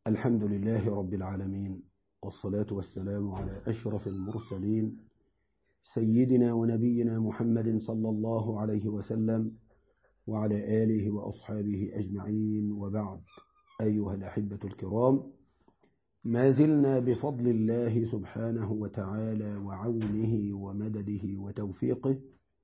الحمد لله رب العالمين والصلاة والسلام على أشرف المرسلين سيدنا ونبينا محمد صلى الله عليه وسلم وعلى آله وأصحابه أجمعين وبعد أيها الأحبة الكرام ما زلنا بفضل الله سبحانه وتعالى وعونه ومدده وتوفيقه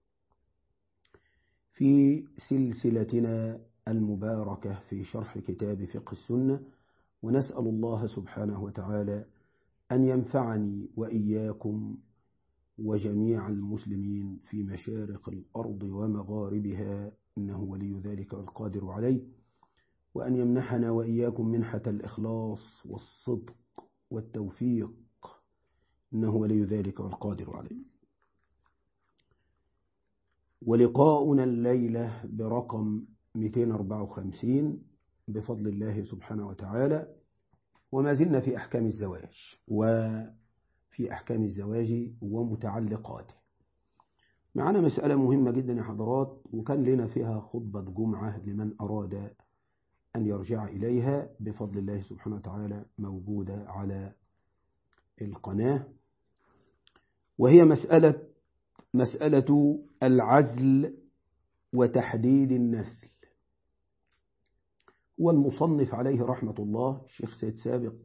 في سلسلتنا المباركة في شرح كتاب فقه السنة ونسأل الله سبحانه وتعالى أن ينفعني وإياكم وجميع المسلمين في مشارق الأرض ومغاربها إنه ولي ذلك والقادر عليه وأن يمنحنا وإياكم منحة الإخلاص والصدق والتوفيق إنه ولي ذلك والقادر عليه ولقاؤنا الليلة برقم 254 بفضل الله سبحانه وتعالى وما زلنا في أحكام الزواج وفي أحكام الزواج ومتعلقاته معنا مسألة مهمة جدا يا حضرات وكان لنا فيها خطبة جمعة لمن أراد أن يرجع إليها بفضل الله سبحانه وتعالى موجودة على القناة وهي مسألة مسألة العزل وتحديد النسل والمصنف عليه رحمة الله الشيخ سيد سابق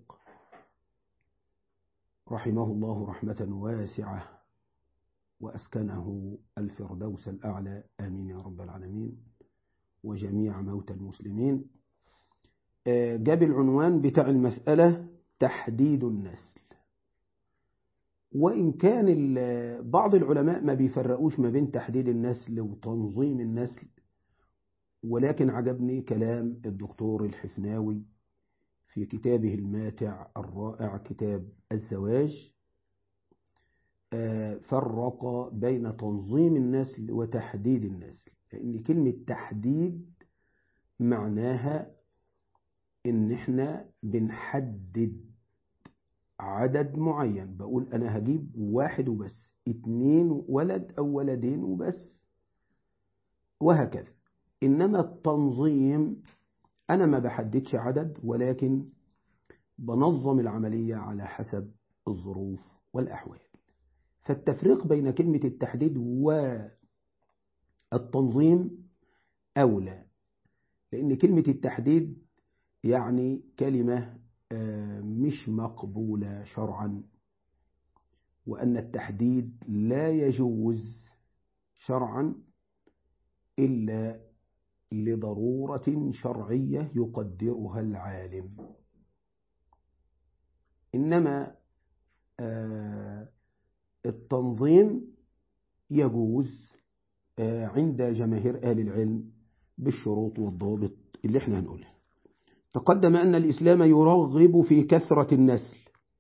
رحمه الله رحمة واسعة وأسكنه الفردوس الأعلى آمين يا رب العالمين وجميع موتى المسلمين جاب العنوان بتاع المسألة تحديد النسل وإن كان بعض العلماء ما بيفرقوش ما بين تحديد النسل وتنظيم النسل ولكن عجبني كلام الدكتور الحفناوي في كتابه الماتع الرائع كتاب الزواج فرق بين تنظيم النسل وتحديد النسل لأن كلمة تحديد معناها إن إحنا بنحدد عدد معين بقول أنا هجيب واحد وبس اتنين ولد أو ولدين وبس وهكذا إنما التنظيم أنا ما بحددش عدد ولكن بنظم العملية على حسب الظروف والأحوال فالتفريق بين كلمة التحديد والتنظيم أولى لأن كلمة التحديد يعني كلمة مش مقبولة شرعا وأن التحديد لا يجوز شرعا إلا لضرورة شرعية يقدرها العالم إنما التنظيم يجوز عند جماهير أهل العلم بالشروط والضوابط اللي احنا هنقولها تقدم أن الإسلام يرغب في كثرة النسل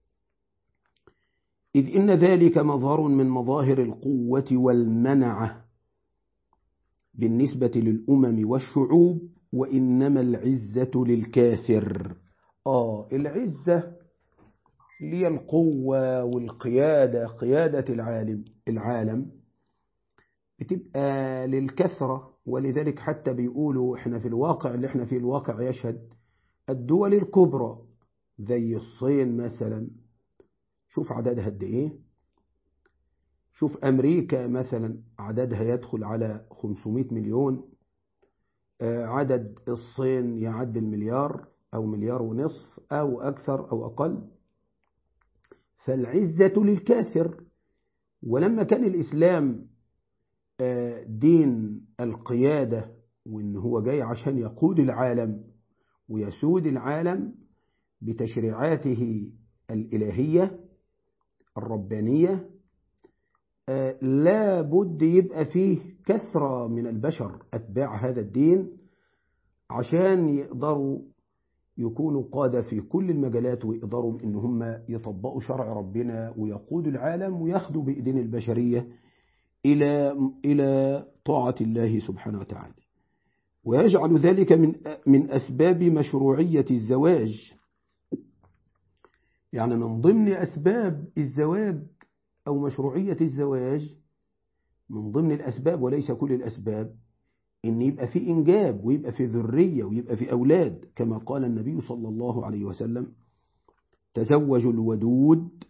إذ إن ذلك مظهر من مظاهر القوة والمنعة بالنسبة للأمم والشعوب وإنما العزة للكافر آه العزة هي القوة والقيادة قيادة العالم العالم بتبقى للكثرة ولذلك حتى بيقولوا احنا في الواقع اللي احنا فيه الواقع يشهد الدول الكبرى زي الصين مثلا شوف عددها قد ايه شوف أمريكا مثلا عددها يدخل على 500 مليون عدد الصين يعدي المليار أو مليار ونصف أو أكثر أو أقل فالعزة للكافر ولما كان الإسلام دين القيادة وإن هو جاي عشان يقود العالم ويسود العالم بتشريعاته الإلهية الربانية لا بد يبقى فيه كثرة من البشر أتباع هذا الدين عشان يقدروا يكونوا قادة في كل المجالات ويقدروا إن هم يطبقوا شرع ربنا ويقودوا العالم وياخدوا بإيدين البشرية إلى إلى طاعة الله سبحانه وتعالى ويجعل ذلك من من أسباب مشروعية الزواج يعني من ضمن أسباب الزواج أو مشروعية الزواج من ضمن الأسباب وليس كل الأسباب إن يبقى في إنجاب ويبقى في ذرية ويبقى في أولاد كما قال النبي صلى الله عليه وسلم تزوج الودود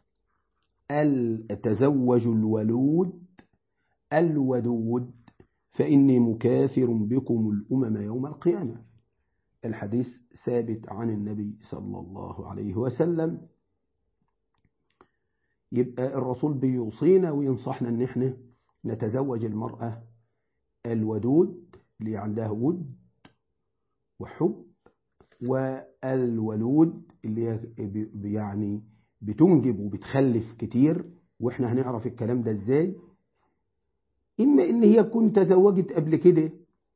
تزوج الولود الودود فإني مكاثر بكم الأمم يوم القيامة الحديث ثابت عن النبي صلى الله عليه وسلم يبقى الرسول بيوصينا وينصحنا ان احنا نتزوج المرأة الودود اللي عندها ود وحب والولود اللي يعني بتنجب وبتخلف كتير واحنا هنعرف الكلام ده ازاي اما ان هي تكون تزوجت قبل كده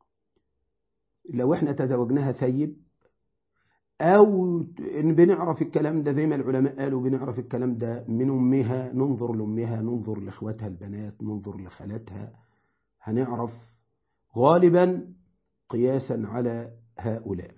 لو احنا تزوجناها ثيب او ان بنعرف الكلام ده زي ما العلماء قالوا بنعرف الكلام ده من امها ننظر لامها ننظر لاخواتها البنات ننظر لخالاتها هنعرف غالبا قياسا على هؤلاء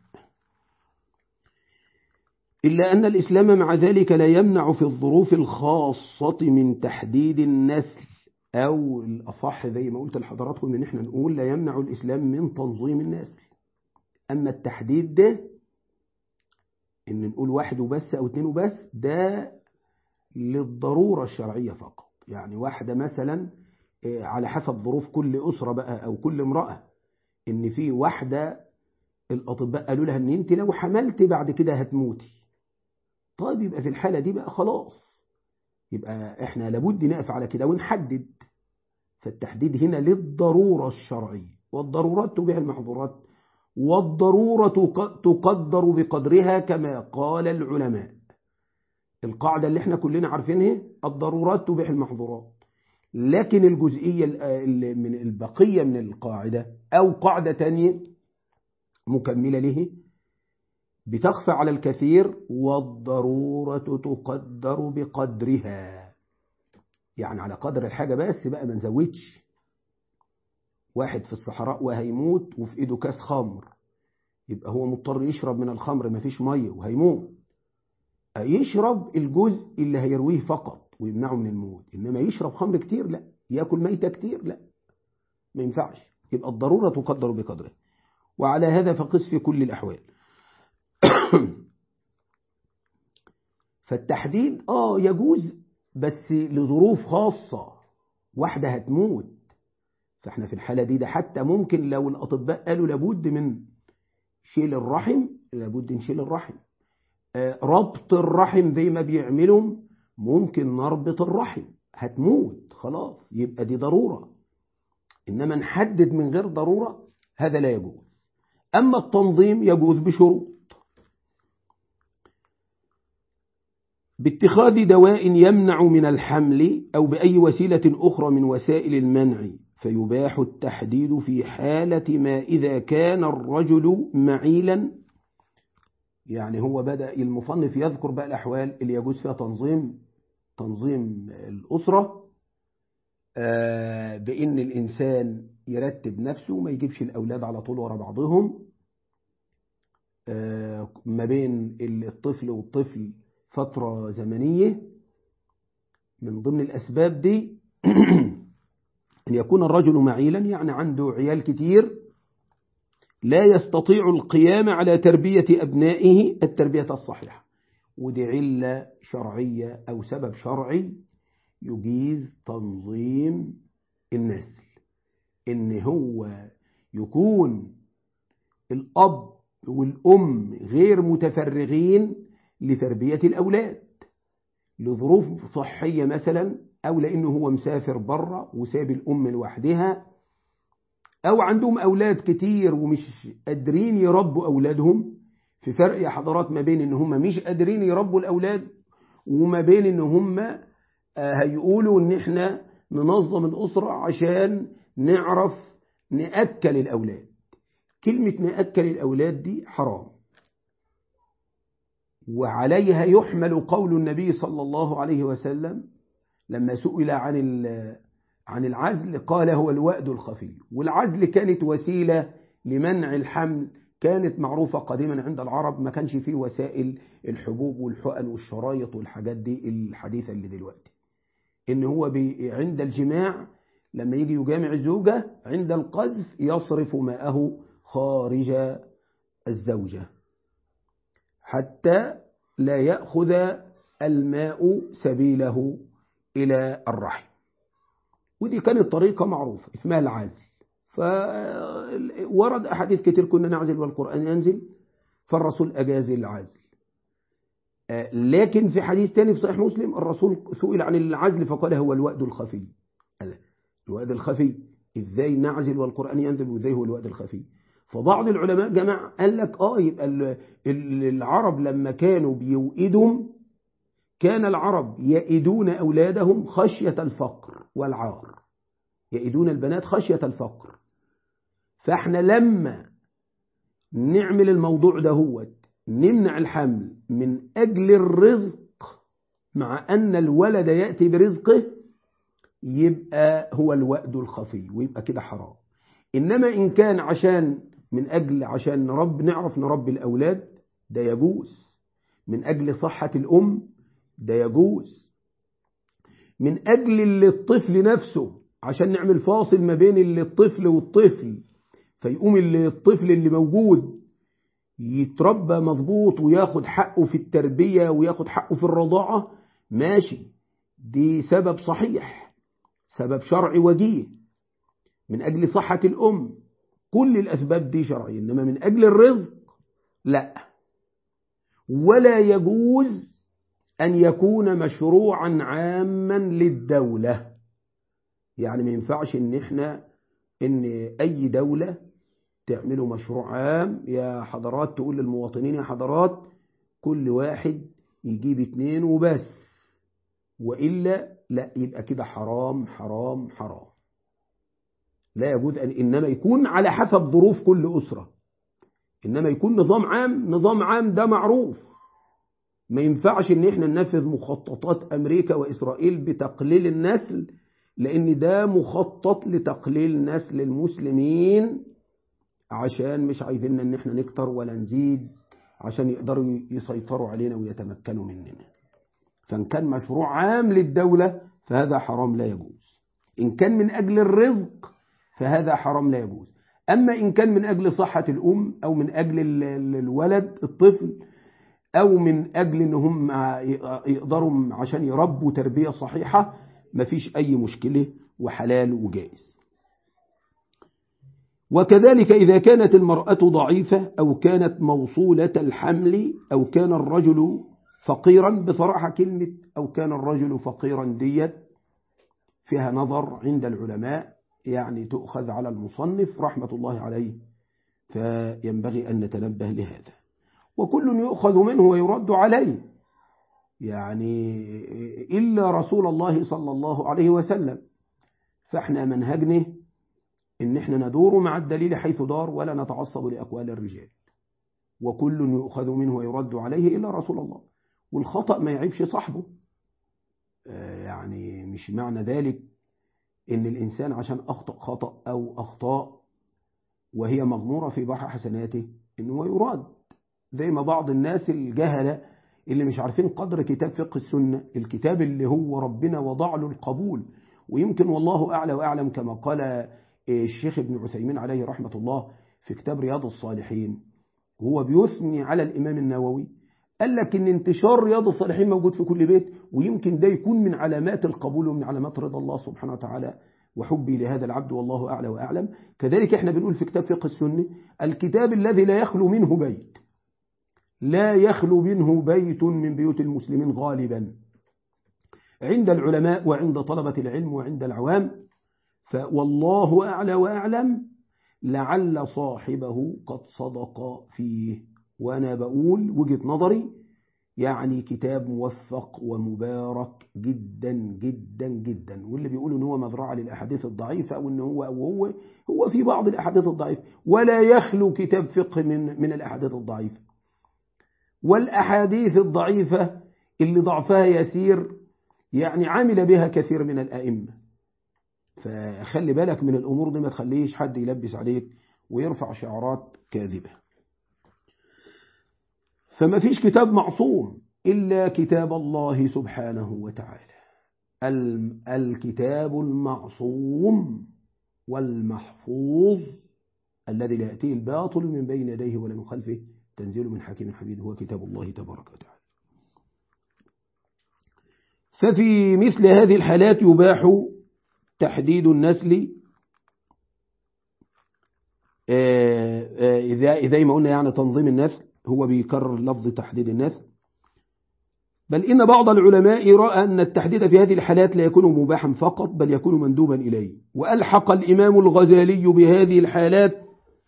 إلا أن الإسلام مع ذلك لا يمنع في الظروف الخاصة من تحديد النسل أو الأصح زي ما قلت لحضراتكم إن إحنا نقول لا يمنع الإسلام من تنظيم النسل أما التحديد ده إن نقول واحد وبس أو اتنين وبس ده للضرورة الشرعية فقط يعني واحدة مثلا على حسب ظروف كل أسرة بقى أو كل امرأة إن في واحدة الأطباء قالوا لها إن أنت لو حملت بعد كده هتموتي طيب يبقى في الحالة دي بقى خلاص يبقى احنا لابد نقف على كده ونحدد فالتحديد هنا للضرورة الشرعية والضرورات تبيع المحظورات والضرورة تقدر بقدرها كما قال العلماء القاعدة اللي احنا كلنا عارفينها الضرورات تبيع المحظورات لكن الجزئية من البقية من القاعدة أو قاعدة تانية مكملة له بتخفى على الكثير والضرورة تقدر بقدرها يعني على قدر الحاجة بس بقى ما نزودش واحد في الصحراء وهيموت وفي ايده كاس خمر يبقى هو مضطر يشرب من الخمر ما فيش مية وهيموت يشرب الجزء اللي هيرويه فقط ويمنعه من الموت إنما يشرب خمر كتير لا يأكل ميتة كتير لا ما ينفعش يبقى الضرورة تقدر بقدرها وعلى هذا فقس في كل الأحوال فالتحديد آه يجوز بس لظروف خاصة واحدة هتموت فاحنا في الحالة دي ده حتى ممكن لو الأطباء قالوا لابد من شيل الرحم لابد نشيل الرحم آه ربط الرحم زي ما بيعملوا ممكن نربط الرحم هتموت خلاص يبقى دي ضرورة إنما نحدد من غير ضرورة هذا لا يجوز أما التنظيم يجوز بشروط باتخاذ دواء يمنع من الحمل أو بأي وسيلة أخرى من وسائل المنع فيباح التحديد في حالة ما إذا كان الرجل معيلا يعني هو بدأ المصنف يذكر بقى الأحوال اللي يجوز فيها تنظيم تنظيم الأسرة بأن الإنسان يرتب نفسه وما يجيبش الأولاد على طول ورا بعضهم ما بين الطفل والطفل فترة زمنية من ضمن الأسباب دي أن يكون الرجل معيلا يعني عنده عيال كتير لا يستطيع القيام على تربية أبنائه التربية الصحيحة ودي علة شرعية أو سبب شرعي يجيز تنظيم النسل إن هو يكون الأب والأم غير متفرغين لتربية الأولاد لظروف صحية مثلا أو لأنه هو مسافر بره وساب الأم لوحدها أو عندهم أولاد كتير ومش قادرين يربوا أولادهم في فرق يا حضرات ما بين إن هم مش قادرين يربوا الأولاد وما بين إن هم هيقولوا إن إحنا ننظم الأسرة عشان نعرف نأكل الأولاد كلمة نأكل الأولاد دي حرام وعليها يحمل قول النبي صلى الله عليه وسلم لما سئل عن عن العزل قال هو الوأد الخفي والعزل كانت وسيلة لمنع الحمل كانت معروفة قديما عند العرب ما كانش فيه وسائل الحبوب والحقن والشرايط والحاجات دي الحديثة اللي دلوقتي إن هو عند الجماع لما يجي يجامع الزوجة عند القذف يصرف ماءه خارج الزوجة حتى لا يأخذ الماء سبيله إلى الرحم ودي كانت طريقة معروفة اسمها العازل فورد أحاديث كتير كنا نعزل والقرآن ينزل فالرسول أجاز العزل لكن في حديث تاني في صحيح مسلم الرسول سئل عن العزل فقال هو الوأد الخفي الوأد الخفي إزاي نعزل والقرآن ينزل وإزاي هو الوأد الخفي فبعض العلماء جماعة قال لك آه يبقى العرب لما كانوا بيوئدهم كان العرب يئدون أولادهم خشية الفقر والعار يئدون البنات خشية الفقر فاحنا لما نعمل الموضوع دهوت نمنع الحمل من أجل الرزق مع أن الولد يأتي برزقه يبقى هو الوأد الخفي ويبقى كده حرام إنما إن كان عشان من أجل عشان نرب نعرف نربي الأولاد ده يجوز من أجل صحة الأم ده يجوز من أجل الطفل نفسه عشان نعمل فاصل ما بين الطفل والطفل فيقوم الطفل اللي موجود يتربى مظبوط وياخد حقه في التربية وياخد حقه في الرضاعة ماشي دي سبب صحيح سبب شرعي وجيه من أجل صحة الأم كل الأسباب دي شرعية إنما من أجل الرزق لا ولا يجوز أن يكون مشروعا عاما للدولة يعني ما ينفعش إن إحنا إن أي دولة تعملوا مشروع عام يا حضرات تقول للمواطنين يا حضرات كل واحد يجيب اتنين وبس وإلا لا يبقى كده حرام حرام حرام لا يجوز أن إنما يكون على حسب ظروف كل أسرة إنما يكون نظام عام نظام عام ده معروف ما ينفعش إن إحنا ننفذ مخططات أمريكا وإسرائيل بتقليل النسل لأن ده مخطط لتقليل نسل المسلمين عشان مش عايزيننا إن إحنا نكتر ولا نزيد عشان يقدروا يسيطروا علينا ويتمكنوا مننا فإن كان مشروع عام للدولة فهذا حرام لا يجوز إن كان من أجل الرزق فهذا حرام لا يجوز أما إن كان من أجل صحة الأم أو من أجل الولد الطفل أو من أجل أنهم يقدروا عشان يربوا تربية صحيحة مفيش أي مشكلة وحلال وجائز وكذلك إذا كانت المرأة ضعيفة أو كانت موصولة الحمل أو كان الرجل فقيرا بصراحة كلمة أو كان الرجل فقيرا ديت فيها نظر عند العلماء يعني تؤخذ على المصنف رحمة الله عليه فينبغي أن نتنبه لهذا وكل يؤخذ منه ويرد عليه يعني إلا رسول الله صلى الله عليه وسلم فاحنا منهجنا إن احنا ندور مع الدليل حيث دار ولا نتعصب لأقوال الرجال وكل يؤخذ منه ويرد عليه إلا رسول الله والخطأ ما يعيبش صاحبه يعني مش معنى ذلك إن الإنسان عشان أخطأ خطأ أو أخطاء وهي مغمورة في بحر حسناته إنه يراد زي ما بعض الناس الجهلة اللي مش عارفين قدر كتاب فقه السنة الكتاب اللي هو ربنا وضع له القبول ويمكن والله أعلى وأعلم كما قال الشيخ ابن عثيمين عليه رحمة الله في كتاب رياض الصالحين وهو بيثني على الإمام النووي قال لك إن انتشار رياض الصالحين موجود في كل بيت ويمكن ده يكون من علامات القبول ومن علامات رضا الله سبحانه وتعالى وحبي لهذا العبد والله أعلى وأعلم كذلك احنا بنقول في كتاب فقه السنة الكتاب الذي لا يخلو منه بيت لا يخلو منه بيت من بيوت المسلمين غالبا عند العلماء وعند طلبة العلم وعند العوام فوالله أعلى وأعلم لعل صاحبه قد صدق فيه وأنا بقول وجهة نظري يعني كتاب موفق ومبارك جدا جدا جدا واللي بيقولوا ان هو مزرعه للاحاديث الضعيفه او ان هو او هو هو في بعض الاحاديث الضعيفه ولا يخلو كتاب فقه من من الاحاديث الضعيفه والاحاديث الضعيفه اللي ضعفها يسير يعني عمل بها كثير من الائمه فخلي بالك من الامور دي ما تخليش حد يلبس عليك ويرفع شعارات كاذبه فما فيش كتاب معصوم إلا كتاب الله سبحانه وتعالى الكتاب المعصوم والمحفوظ الذي لا يأتيه الباطل من بين يديه ولا من خلفه تنزيل من حكيم حميد هو كتاب الله تبارك وتعالى ففي مثل هذه الحالات يباح تحديد النسل إذا زي ما قلنا يعني تنظيم النسل هو بيكرر لفظ تحديد النسل بل إن بعض العلماء رأى أن التحديد في هذه الحالات لا يكون مباحا فقط بل يكون مندوبا إليه وألحق الإمام الغزالي بهذه الحالات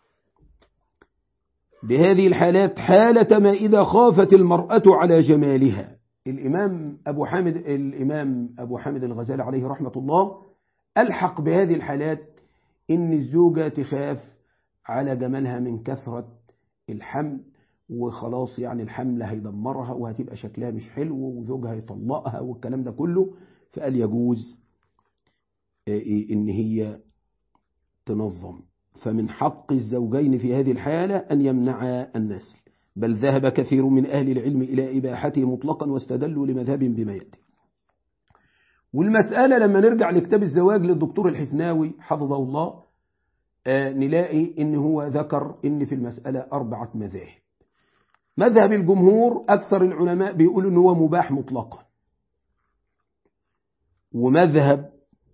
بهذه الحالات حالة ما إذا خافت المرأة على جمالها الإمام أبو حامد الإمام أبو حامد الغزالي عليه رحمة الله ألحق بهذه الحالات إن الزوجة تخاف على جمالها من كثرة الحمل وخلاص يعني الحمل هيدمرها وهتبقى شكلها مش حلو وزوجها يطلقها والكلام ده كله فقال يجوز إن هي تنظم فمن حق الزوجين في هذه الحالة أن يمنعا النسل بل ذهب كثير من أهل العلم إلى إباحته مطلقا واستدلوا لمذهب بما يأتي والمسألة لما نرجع لكتاب الزواج للدكتور الحفناوي حفظه الله آه نلاقي إن هو ذكر إن في المسألة أربعة مذاهب مذهب الجمهور أكثر العلماء بيقولوا إن هو مباح مطلقا ومذهب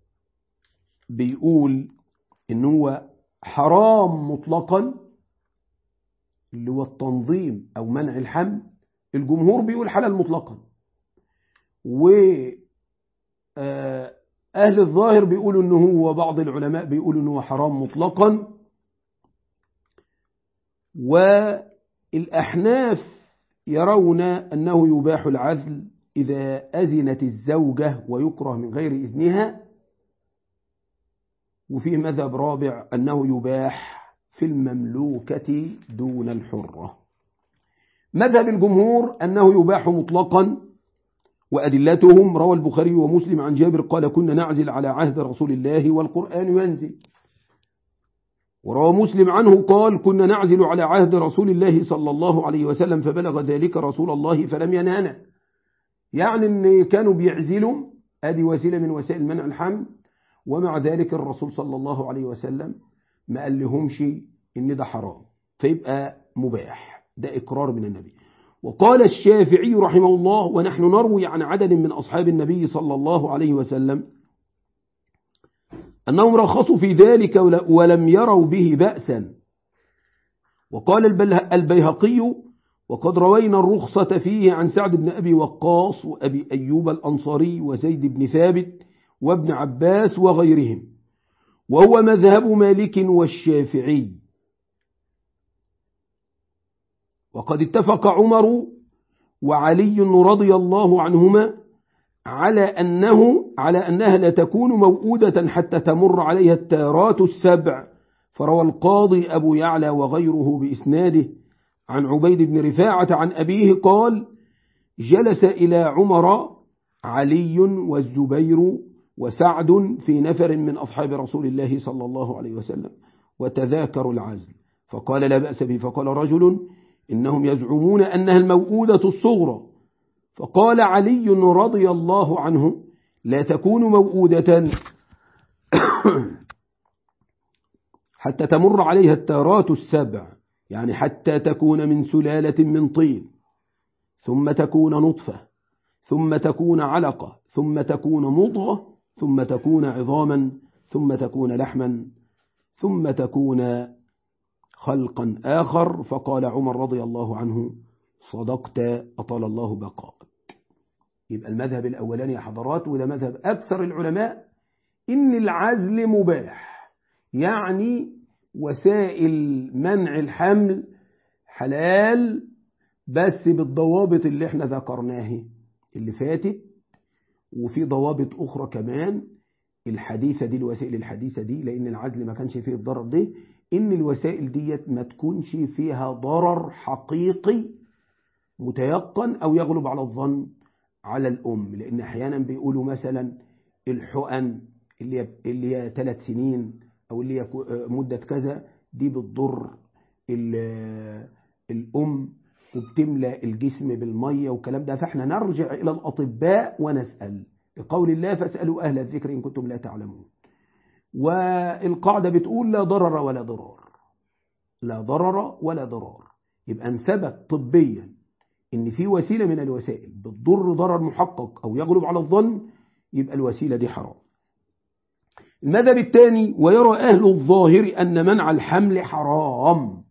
بيقول إن هو حرام مطلقا اللي هو التنظيم أو منع الحمل الجمهور بيقول حلال مطلقا و أهل الظاهر بيقولوا إنه هو بعض العلماء بيقولوا إنه حرام مطلقا والأحناف يرون أنه يباح العزل إذا أذنت الزوجة ويكره من غير إذنها وفي مذهب رابع أنه يباح في المملوكة دون الحرة مذهب الجمهور أنه يباح مطلقا وأدلتهم روى البخاري ومسلم عن جابر قال كنا نعزل على عهد رسول الله والقرآن ينزل وروى مسلم عنه قال كنا نعزل على عهد رسول الله صلى الله عليه وسلم فبلغ ذلك رسول الله فلم ينهنا يعني ان كانوا بيعزلوا ادي وسيله من وسائل منع الحمل ومع ذلك الرسول صلى الله عليه وسلم ما قال لهمش ان ده حرام فيبقى مباح ده اقرار من النبي وقال الشافعي رحمه الله ونحن نروي عن عدد من أصحاب النبي صلى الله عليه وسلم أنهم رخصوا في ذلك ولم يروا به بأسا وقال البيهقي وقد روينا الرخصة فيه عن سعد بن أبي وقاص وأبي أيوب الأنصاري وزيد بن ثابت وابن عباس وغيرهم وهو مذهب مالك والشافعي وقد اتفق عمر وعلي رضي الله عنهما على أنه على أنها لا تكون موؤودة حتى تمر عليها التارات السبع فروى القاضي أبو يعلى وغيره بإسناده عن عبيد بن رفاعة عن أبيه قال جلس إلى عمر علي والزبير وسعد في نفر من أصحاب رسول الله صلى الله عليه وسلم وتذاكروا العزل فقال لا بأس به فقال رجل إنهم يزعمون أنها الموؤودة الصغرى فقال علي رضي الله عنه لا تكون موؤودة حتى تمر عليها التارات السبع يعني حتى تكون من سلالة من طين ثم تكون نطفة ثم تكون علقة ثم تكون مضغة ثم تكون عظاما ثم تكون لحما ثم تكون خلقا آخر فقال عمر رضي الله عنه صدقت أطال الله بقاء يبقى المذهب الأولاني يا حضرات وده مذهب أكثر العلماء إن العزل مباح يعني وسائل منع الحمل حلال بس بالضوابط اللي احنا ذكرناها اللي فاتت وفي ضوابط أخرى كمان الحديثة دي الوسائل الحديثة دي لأن العزل ما كانش فيه الضرر ده إن الوسائل ديت ما تكونش فيها ضرر حقيقي متيقن أو يغلب على الظن على الأم لأن أحيانا بيقولوا مثلا الحقن اللي هي اللي هي ثلاث سنين أو اللي هي مدة كذا دي بتضر الأم وبتملى الجسم بالمية والكلام ده فاحنا نرجع إلى الأطباء ونسأل لقول الله فاسألوا أهل الذكر إن كنتم لا تعلمون والقاعدة بتقول لا ضرر ولا ضرار لا ضرر ولا ضرار يبقى ان ثبت طبيا ان في وسيلة من الوسائل بتضر ضرر محقق او يغلب على الظن يبقى الوسيلة دي حرام المذهب الثاني ويرى أهل الظاهر أن منع الحمل حرام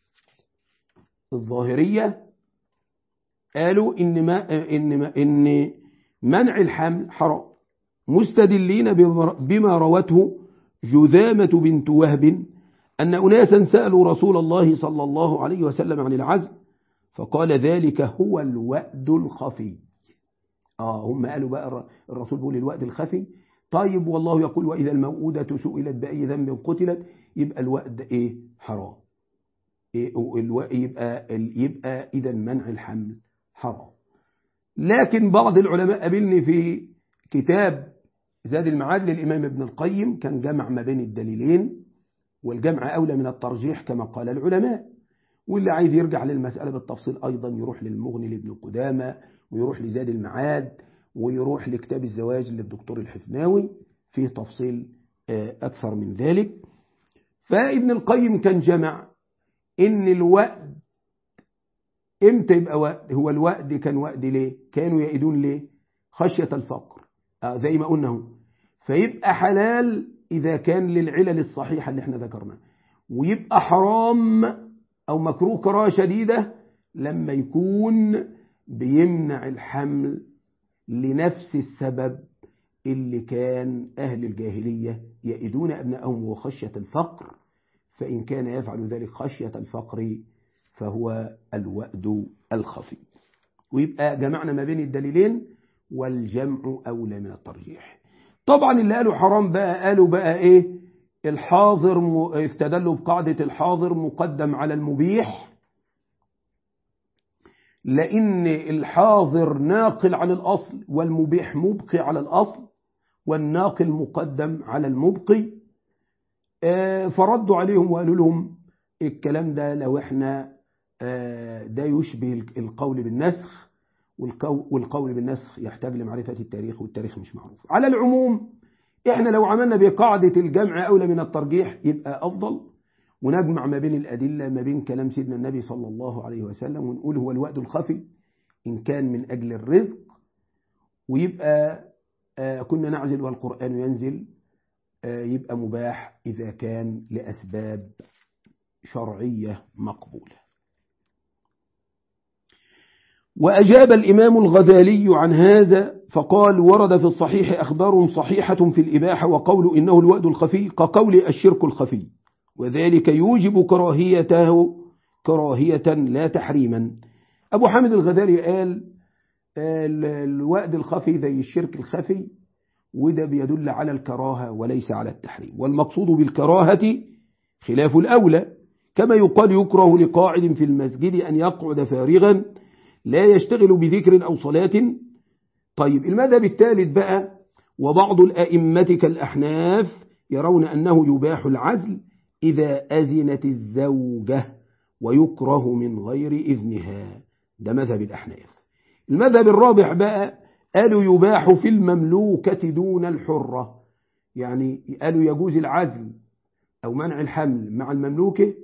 الظاهرية قالوا إن, ما إن, ما إن منع الحمل حرام مستدلين بما روته جذامة بنت وهب أن أناسا سألوا رسول الله صلى الله عليه وسلم عن العزل فقال ذلك هو الوأد الخفي آه هم قالوا بقى الرسول بيقول الوأد الخفي طيب والله يقول وإذا الموءودة سئلت بأي ذنب قتلت يبقى الوأد إيه حرام إيه يبقى يبقى إذا منع الحمل حرام لكن بعض العلماء قابلني في كتاب زاد المعاد للإمام ابن القيم كان جمع ما بين الدليلين والجمع أولى من الترجيح كما قال العلماء واللي عايز يرجع للمسألة بالتفصيل أيضا يروح للمغني لابن قدامة ويروح لزاد المعاد ويروح لكتاب الزواج للدكتور الحفناوي فيه تفصيل أكثر من ذلك فابن القيم كان جمع إن الوأد إمتى يبقى وأد هو الوأد كان وأد ليه كانوا يئدون ليه خشية الفقر آه زي ما قلنا هو فيبقى حلال إذا كان للعلل الصحيحة اللي احنا ذكرناها ويبقى حرام أو مكروه كراهه شديدة لما يكون بيمنع الحمل لنفس السبب اللي كان أهل الجاهلية يئدون أبنائهم وخشية الفقر فإن كان يفعل ذلك خشية الفقر فهو الوأد الخفي ويبقى جمعنا ما بين الدليلين والجمع أولى من الترجيح طبعا اللي قالوا حرام بقى قالوا بقى إيه الحاضر م... استدلوا بقاعدة الحاضر مقدم على المبيح لأن الحاضر ناقل عن الأصل والمبيح مبقي على الأصل والناقل مقدم على المبقي فردوا عليهم وقالوا لهم الكلام ده لو احنا ده يشبه القول بالنسخ والقول بالنسخ يحتاج لمعرفة التاريخ والتاريخ مش معروف على العموم احنا لو عملنا بقاعدة الجمع أولى من الترجيح يبقى أفضل ونجمع ما بين الأدلة ما بين كلام سيدنا النبي صلى الله عليه وسلم ونقول هو الوقت الخفي إن كان من أجل الرزق ويبقى كنا نعزل والقرآن ينزل يبقى مباح إذا كان لأسباب شرعية مقبولة وأجاب الإمام الغزالي عن هذا فقال ورد في الصحيح أخبار صحيحة في الإباحة وقول إنه الوأد الخفي كقول الشرك الخفي وذلك يوجب كراهيته كراهية لا تحريما أبو حامد الغزالي قال الوأد الخفي زي الشرك الخفي وده بيدل على الكراهة وليس على التحريم والمقصود بالكراهة خلاف الأولى كما يقال يكره لقاعد في المسجد أن يقعد فارغا لا يشتغل بذكر أو صلاة طيب المذهب الثالث بقى وبعض الأئمة كالأحناف يرون أنه يباح العزل إذا أذنت الزوجة ويكره من غير إذنها ده مذهب الأحناف المذهب الرابع بقى قالوا يباح في المملوكة دون الحرة يعني قالوا يجوز العزل أو منع الحمل مع المملوكة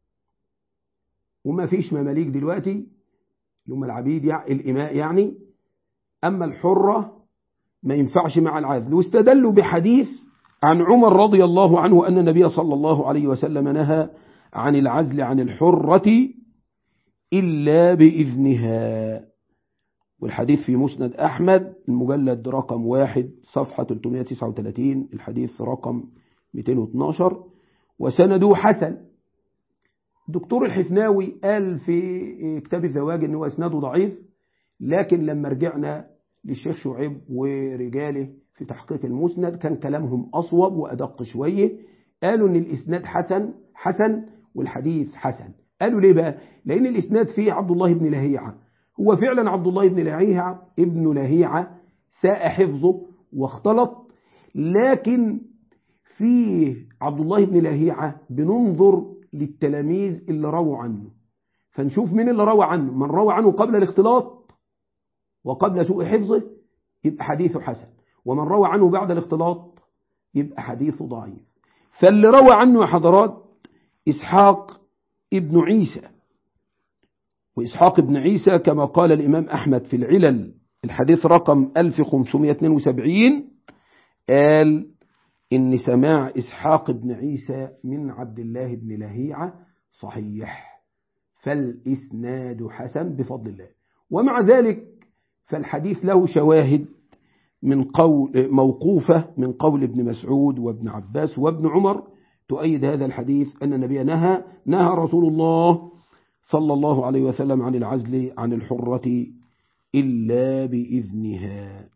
وما فيش مماليك دلوقتي اللي هم العبيد يعني الإماء يعني أما الحرة ما ينفعش مع العزل واستدلوا بحديث عن عمر رضي الله عنه أن النبي صلى الله عليه وسلم نهى عن العزل عن الحرة إلا بإذنها والحديث في مسند أحمد المجلد رقم واحد صفحة 339 الحديث رقم 212 وسنده حسن دكتور الحفناوي قال في كتاب الزواج أنه أسناده ضعيف لكن لما رجعنا للشيخ شعيب ورجاله في تحقيق المسند كان كلامهم أصوب وأدق شوية قالوا أن الإسناد حسن حسن والحديث حسن قالوا ليه بقى لأن الإسناد فيه عبد الله بن لهيعة هو فعلا عبد الله بن لهيعة ابن لهيعة ساء حفظه واختلط لكن فيه عبد الله بن لهيعة بننظر للتلاميذ اللي رووا عنه فنشوف مين اللي روى عنه من روى عنه قبل الاختلاط وقبل سوء حفظه يبقى حديثه حسن ومن روى عنه بعد الاختلاط يبقى حديثه ضعيف فاللي روى عنه يا حضرات إسحاق ابن عيسى وإسحاق ابن عيسى كما قال الإمام أحمد في العلل الحديث رقم 1572 قال إن سماع إسحاق بن عيسى من عبد الله بن لهيعة صحيح فالإسناد حسن بفضل الله ومع ذلك فالحديث له شواهد من قول موقوفة من قول ابن مسعود وابن عباس وابن عمر تؤيد هذا الحديث أن النبي نهى نهى رسول الله صلى الله عليه وسلم عن العزل عن الحرة إلا بإذنها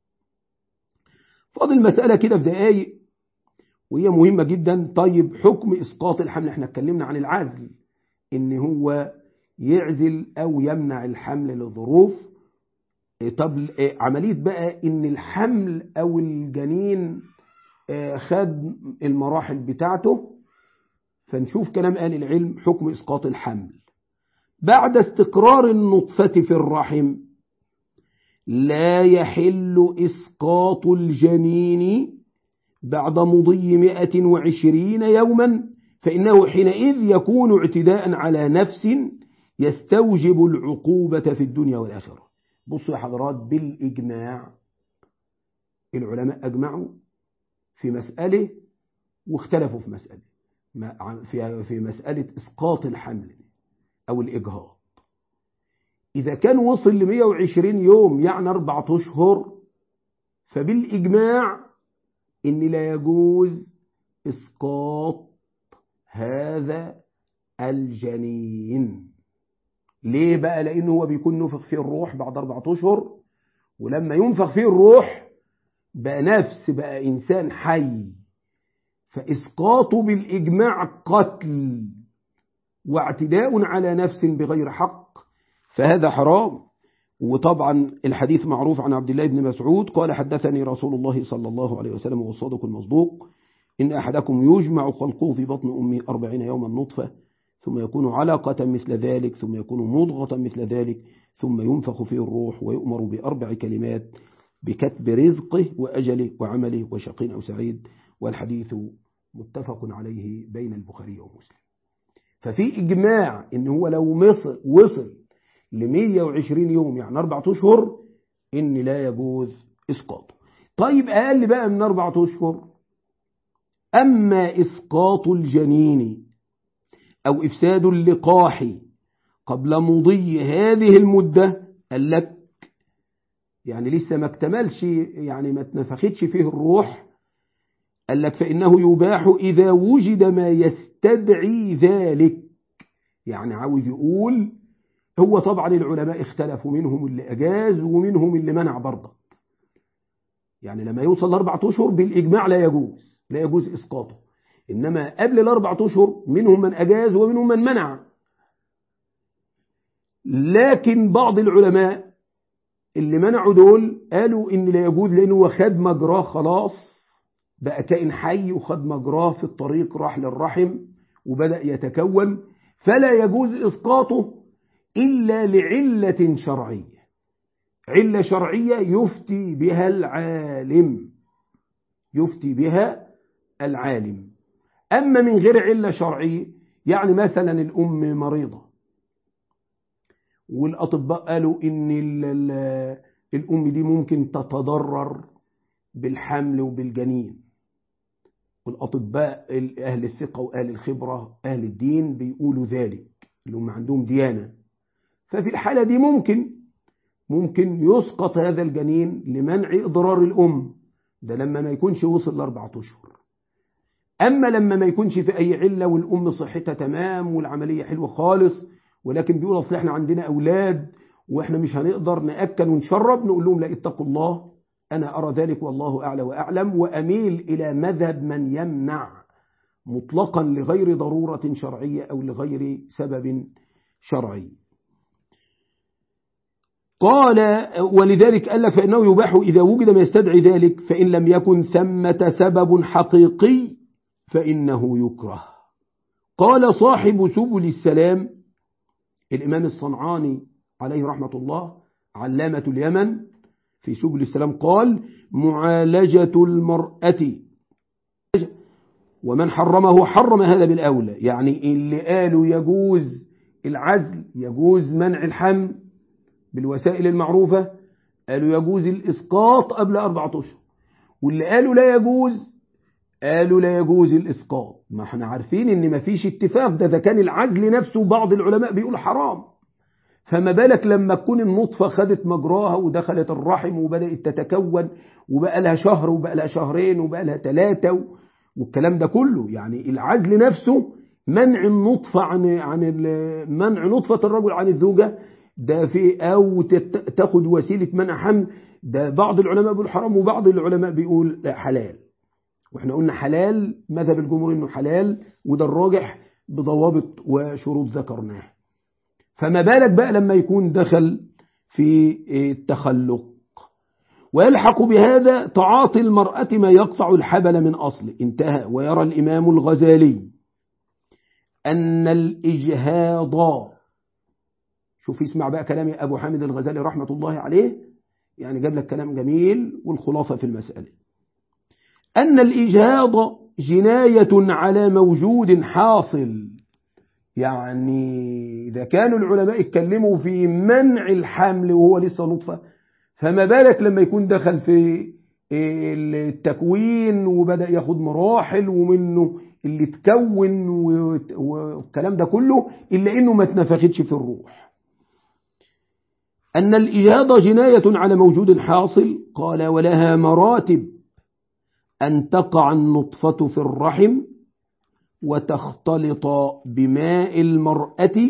فاضل مسألة كده في دقايق وهي مهمة جدا طيب حكم إسقاط الحمل احنا اتكلمنا عن العزل إن هو يعزل أو يمنع الحمل لظروف طب عملية بقى إن الحمل أو الجنين خد المراحل بتاعته فنشوف كلام أهل العلم حكم إسقاط الحمل بعد استقرار النطفة في الرحم لا يحل إسقاط الجنين بعد مضي 120 يوما فإنه حينئذ يكون اعتداء على نفس يستوجب العقوبة في الدنيا والآخرة بصوا يا حضرات بالإجماع العلماء أجمعوا في مسألة واختلفوا في مسألة في في مسألة إسقاط الحمل أو الإجهاض إذا كان وصل ل 120 يوم يعني أربعة أشهر فبالإجماع إن لا يجوز إسقاط هذا الجنين ليه بقى لأنه هو بيكون نفخ فيه الروح بعد أربعة أشهر ولما ينفخ فيه الروح بقى نفس بقى إنسان حي فإسقاطه بالإجماع قتل واعتداء على نفس بغير حق فهذا حرام وطبعا الحديث معروف عن عبد الله بن مسعود قال حدثني رسول الله صلى الله عليه وسلم والصادق المصدوق إن أحدكم يجمع خلقه في بطن أمه أربعين يوما نطفة ثم يكون علقة مثل ذلك ثم يكون مضغة مثل ذلك ثم ينفخ فيه الروح ويؤمر بأربع كلمات بكتب رزقه وأجله وعمله وشقي أو سعيد والحديث متفق عليه بين البخاري ومسلم ففي إجماع إن هو لو مصر وصل ل 120 يوم يعني أربعة أشهر إن لا يجوز إسقاطه طيب أقل بقى من أربعة أشهر أما إسقاط الجنين أو إفساد اللقاح قبل مضي هذه المدة قال لك يعني لسه ما اكتملش يعني ما اتنفختش فيه الروح قال لك فإنه يباح إذا وجد ما يستدعي ذلك يعني عاوز يقول هو طبعا العلماء اختلفوا منهم اللي أجاز ومنهم اللي منع برضه يعني لما يوصل لأربعة أشهر بالإجماع لا يجوز لا يجوز إسقاطه إنما قبل الأربعة أشهر منهم من أجاز ومنهم من منع لكن بعض العلماء اللي منعوا دول قالوا إن لا يجوز لأنه هو خد مجراه خلاص بقى كائن حي وخد مجراه في الطريق راح للرحم وبدأ يتكون فلا يجوز إسقاطه إلا لعلة شرعية علة شرعية يفتي بها العالم يفتي بها العالم أما من غير علة شرعية يعني مثلا الأم مريضة والأطباء قالوا إن الأم دي ممكن تتضرر بالحمل وبالجنين والأطباء أهل الثقة وأهل الخبرة أهل الدين بيقولوا ذلك اللي هم عندهم ديانة ففي الحالة دي ممكن ممكن يسقط هذا الجنين لمنع إضرار الأم ده لما ما يكونش وصل لأربعة أشهر أما لما ما يكونش في أي علة والأم صحتها تمام والعملية حلوة خالص ولكن بيقول أصل إحنا عندنا أولاد وإحنا مش هنقدر نأكل ونشرب نقول لهم لا اتقوا الله أنا أرى ذلك والله أعلى وأعلم وأميل إلى مذهب من يمنع مطلقا لغير ضرورة شرعية أو لغير سبب شرعي قال ولذلك قال لك فإنه يباح إذا وجد ما يستدعي ذلك فإن لم يكن ثمة سبب حقيقي فإنه يكره قال صاحب سبل السلام الإمام الصنعاني عليه رحمة الله علامة اليمن في سبل السلام قال معالجة المرأة ومن حرمه حرم هذا بالأولى يعني اللي قالوا يجوز العزل يجوز منع الحمل بالوسائل المعروفة قالوا يجوز الإسقاط قبل أربعة أشهر واللي قالوا لا يجوز قالوا لا يجوز الإسقاط ما احنا عارفين ان مفيش اتفاق ده ده كان العزل نفسه بعض العلماء بيقول حرام فما بالك لما تكون النطفة خدت مجراها ودخلت الرحم وبدأت تتكون وبقى لها شهر وبقى لها شهرين وبقى لها ثلاثة والكلام ده كله يعني العزل نفسه منع النطفة عن عن منع نطفة الرجل عن الزوجة ده في أو تاخد وسيلة منع حمل ده بعض العلماء بيقول حرام وبعض العلماء بيقول حلال واحنا قلنا حلال مذهب الجمهور انه حلال وده الراجح بضوابط وشروط ذكرناها فما بالك بقى لما يكون دخل في التخلق ويلحق بهذا تعاطي المرأة ما يقطع الحبل من أصل انتهى ويرى الإمام الغزالي أن الإجهاض شوف اسمع بقى كلام أبو حامد الغزالي رحمة الله عليه يعني جاب لك كلام جميل والخلاصة في المسألة أن الإجهاض جناية على موجود حاصل يعني إذا كانوا العلماء اتكلموا في منع الحمل وهو لسه نطفة فما بالك لما يكون دخل في التكوين وبدأ ياخد مراحل ومنه اللي تكون والكلام ده كله إلا إنه ما اتنفختش في الروح أن الإجهاض جناية على موجود حاصل قال ولها مراتب أن تقع النطفة في الرحم وتختلط بماء المرأة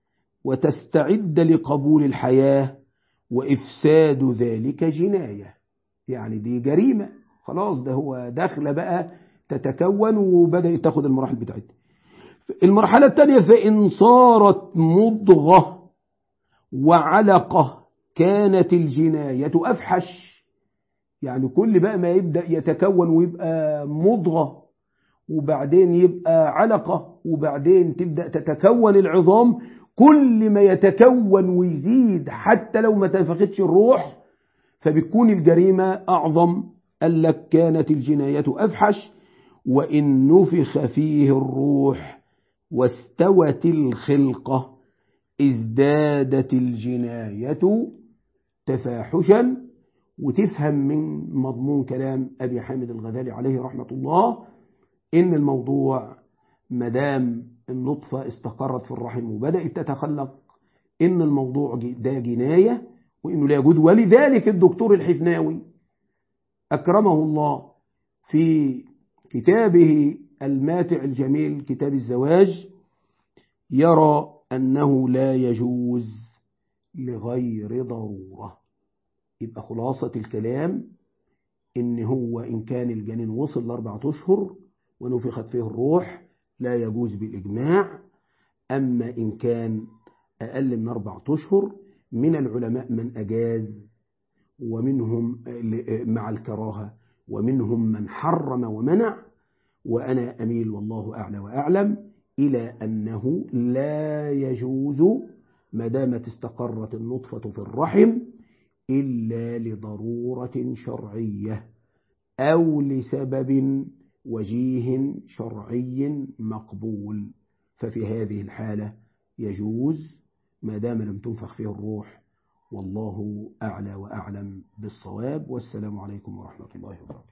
وتستعد لقبول الحياة وإفساد ذلك جناية يعني دي جريمة خلاص ده هو داخله بقى تتكون وبدأ تاخد المراحل بتاعتها المرحلة الثانية فإن صارت مضغة وعلقة كانت الجناية أفحش يعني كل بقى ما يبدأ يتكون ويبقى مضغة وبعدين يبقى علقة وبعدين تبدأ تتكون العظام كل ما يتكون ويزيد حتى لو ما تنفختش الروح فبتكون الجريمة أعظم قال لك كانت الجناية أفحش وإن نفخ فيه الروح واستوت الخلقة ازدادت الجناية تفاحشا وتفهم من مضمون كلام أبي حامد الغزالي عليه رحمة الله إن الموضوع مدام النطفة استقرت في الرحم وبدأت تتخلق إن الموضوع ده جناية وإنه لا يجوز ولذلك الدكتور الحفناوي أكرمه الله في كتابه الماتع الجميل كتاب الزواج يرى أنه لا يجوز لغير ضرورة يبقى خلاصة الكلام إن هو إن كان الجنين وصل لأربعة أشهر ونفخت فيه الروح لا يجوز بالإجماع أما إن كان أقل من أربعة أشهر من العلماء من أجاز ومنهم مع الكراهة ومنهم من حرم ومنع وأنا أميل والله أعلى وأعلم إلى أنه لا يجوز ما دامت استقرت النطفة في الرحم إلا لضرورة شرعية أو لسبب وجيه شرعي مقبول ففي هذه الحالة يجوز ما دام لم تنفخ فيه الروح والله أعلى وأعلم بالصواب والسلام عليكم ورحمة الله وبركاته